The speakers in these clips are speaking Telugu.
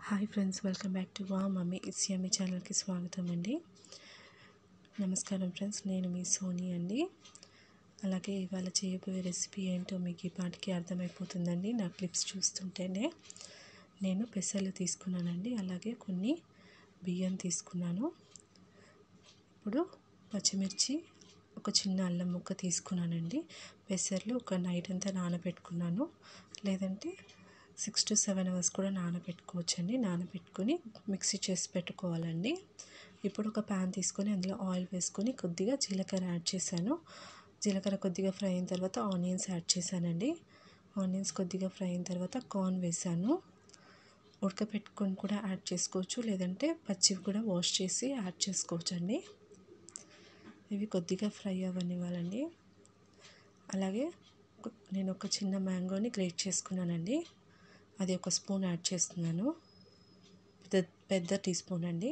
hi friends welcome back to wow mummy it's yummy ఛానల్కి స్వాగతం అండి నమస్కారం ఫ్రెండ్స్ నేను మీ సోనీ అండి అలాగే ఇవాళ చేయబోయే రెసిపీ ఏంటో మీకు ఈ పాటికి అర్థమైపోతుందండి నా క్లిప్స్ చూస్తుంటేనే నేను పెసలు తీసుకున్నానండి అలాగే కొన్ని బియ్యం తీసుకున్నాను ఇప్పుడు పచ్చిమిర్చి ఒక చిన్న అల్లం ముక్క తీసుకున్నానండి పెసర్లు ఒక నైట్ అంతా నానబెట్టుకున్నాను లేదంటే సిక్స్ టు సెవెన్ అవర్స్ కూడా నానబెట్టుకోవచ్చండి నానబెట్టుకొని మిక్సీ చేసి పెట్టుకోవాలండి ఇప్పుడు ఒక ప్యాన్ తీసుకొని అందులో ఆయిల్ వేసుకొని కొద్దిగా జీలకర్ర యాడ్ చేశాను జీలకర్ర కొద్దిగా ఫ్రై అయిన తర్వాత ఆనియన్స్ యాడ్ చేశానండి ఆనియన్స్ కొద్దిగా ఫ్రై అయిన తర్వాత కార్న్ వేసాను ఉడకపెట్టుకొని కూడా యాడ్ చేసుకోవచ్చు లేదంటే పచ్చివి కూడా వాష్ చేసి యాడ్ చేసుకోవచ్చు అండి ఇవి కొద్దిగా ఫ్రై అవ్వనివ్వాలండి అలాగే నేను ఒక చిన్న మ్యాంగోని గ్రేట్ చేసుకున్నానండి అది ఒక స్పూన్ యాడ్ చేస్తున్నాను పెద్ద పెద్ద టీ స్పూన్ అండి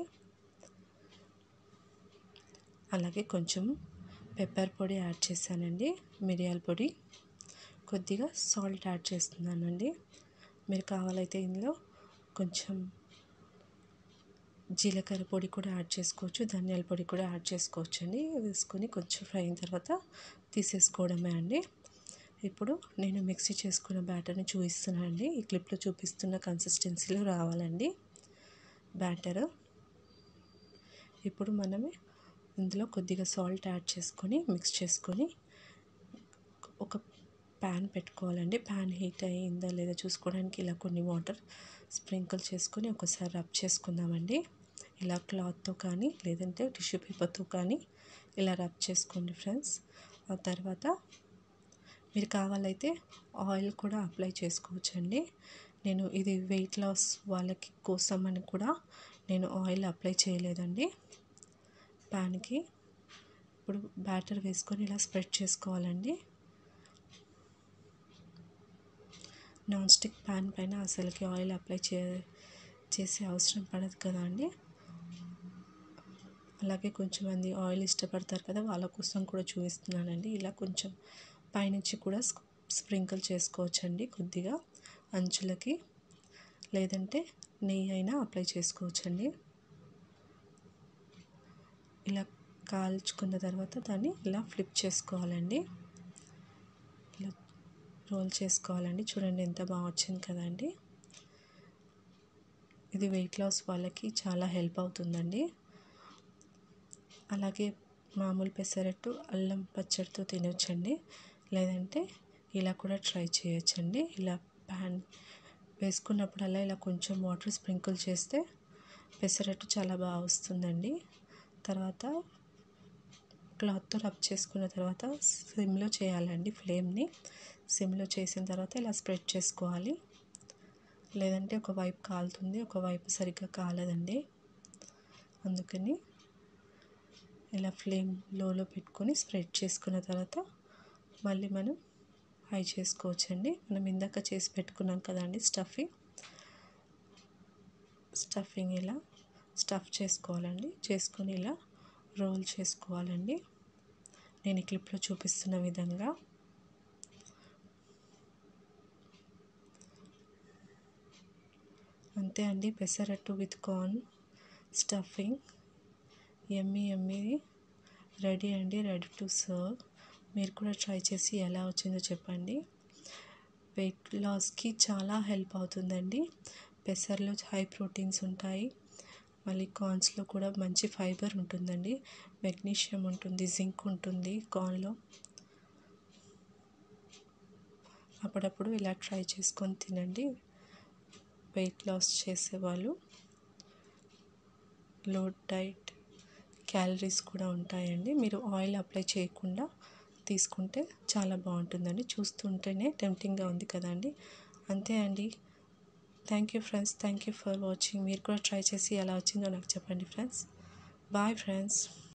అలాగే కొంచెం పెప్పర్ పొడి యాడ్ చేశానండి మిరియాల పొడి కొద్దిగా సాల్ట్ యాడ్ చేస్తున్నానండి మీరు కావాలైతే ఇందులో కొంచెం జీలకర్ర పొడి కూడా యాడ్ చేసుకోవచ్చు ధనియాల పొడి కూడా యాడ్ చేసుకోవచ్చు అండి వేసుకొని కొంచెం ఫ్రై అయిన తర్వాత తీసేసుకోవడమే అండి ఇప్పుడు నేను మిక్సీ చేసుకున్న బ్యాటర్ని చూపిస్తున్నాను అండి ఈ క్లిప్లో చూపిస్తున్న కన్సిస్టెన్సీలో రావాలండి బ్యాటర్ ఇప్పుడు మనమే ఇందులో కొద్దిగా సాల్ట్ యాడ్ చేసుకొని మిక్స్ చేసుకొని ఒక ప్యాన్ పెట్టుకోవాలండి ప్యాన్ హీట్ అయ్యిందా లేదా చూసుకోవడానికి ఇలా కొన్ని వాటర్ స్ప్రింకిల్ చేసుకొని ఒకసారి రబ్ చేసుకుందామండి ఇలా క్లాత్తో కానీ లేదంటే టిష్యూ పేపర్తో కానీ ఇలా రబ్ చేసుకోండి ఫ్రెండ్స్ ఆ తర్వాత మీరు కావాలైతే ఆయిల్ కూడా అప్లై చేసుకోవచ్చండి నేను ఇది వెయిట్ లాస్ వాళ్ళకి కోసం అని కూడా నేను ఆయిల్ అప్లై చేయలేదండి ప్యాన్కి ఇప్పుడు బ్యాటర్ వేసుకొని ఇలా స్ప్రెడ్ చేసుకోవాలండి నాన్ స్టిక్ ప్యాన్ పైన అసలుకి ఆయిల్ అప్లై చే చేసే అవసరం పడదు కదా అండి అలాగే కొంచెం మంది ఆయిల్ ఇష్టపడతారు కదా వాళ్ళ కోసం కూడా చూపిస్తున్నానండి ఇలా కొంచెం పైనుంచి కూడా స్ప్రింకిల్ చేసుకోవచ్చండి కొద్దిగా అంచులకి లేదంటే నెయ్యి అయినా అప్లై చేసుకోవచ్చండి ఇలా కాల్చుకున్న తర్వాత దాన్ని ఇలా ఫ్లిప్ చేసుకోవాలండి ఇలా రోల్ చేసుకోవాలండి చూడండి ఎంత బాగా వచ్చింది కదండి ఇది వెయిట్ లాస్ వాళ్ళకి చాలా హెల్ప్ అవుతుందండి అలాగే మామూలు పెసరట్టు అల్లం పచ్చడితో తినొచ్చండి లేదంటే ఇలా కూడా ట్రై చేయొచ్చండి ఇలా ప్యాన్ వేసుకున్నప్పుడల్లా ఇలా కొంచెం వాటర్ స్ప్రింకిల్ చేస్తే పెసరట్టు చాలా బాగా వస్తుందండి తర్వాత క్లాత్తో రబ్ చేసుకున్న తర్వాత సిమ్లో చేయాలండి ఫ్లేమ్ని సిమ్లో చేసిన తర్వాత ఇలా స్ప్రెడ్ చేసుకోవాలి లేదంటే ఒక వైపు కాలుతుంది ఒక వైపు సరిగ్గా కాలదండి అందుకని ఇలా ఫ్లేమ్ లోలో పెట్టుకొని స్ప్రెడ్ చేసుకున్న తర్వాత మళ్ళీ మనం హై చేసుకోవచ్చండి మనం ఇందాక చేసి పెట్టుకున్నాం కదండి స్టఫింగ్ స్టఫింగ్ ఇలా స్టఫ్ చేసుకోవాలండి చేసుకొని ఇలా రోల్ చేసుకోవాలండి నేను ఈ క్లిప్లో చూపిస్తున్న విధంగా అంతే అండి pesarattu with corn stuffing yummy yummy ready అండి రెడీ టు సర్వ్ మీరు కూడా ట్రై చేసి ఎలా వచ్చిందో చెప్పండి వెయిట్ లాస్కి చాలా హెల్ప్ అవుతుందండి పెసర్లో హై ప్రోటీన్స్ ఉంటాయి మళ్ళీ కార్న్స్లో కూడా మంచి ఫైబర్ ఉంటుందండి మెగ్నీషియం ఉంటుంది జింక్ ఉంటుంది కార్న్లో అప్పుడప్పుడు ఇలా ట్రై చేసుకొని తినండి వెయిట్ లాస్ చేసేవాళ్ళు లో డైట్ క్యాలరీస్ కూడా ఉంటాయండి మీరు ఆయిల్ అప్లై చేయకుండా తీసుకుంటే చాలా బాగుంటుందండి చూస్తుంటేనే టెంప్టింగ్గా ఉంది కదండి అంతే అండి thank you friends thank you for watching మీరు కూడా ట్రై చేసి ఎలా వచ్చిందో నాకు చెప్పండి ఫ్రెండ్స్ బాయ్ ఫ్రెండ్స్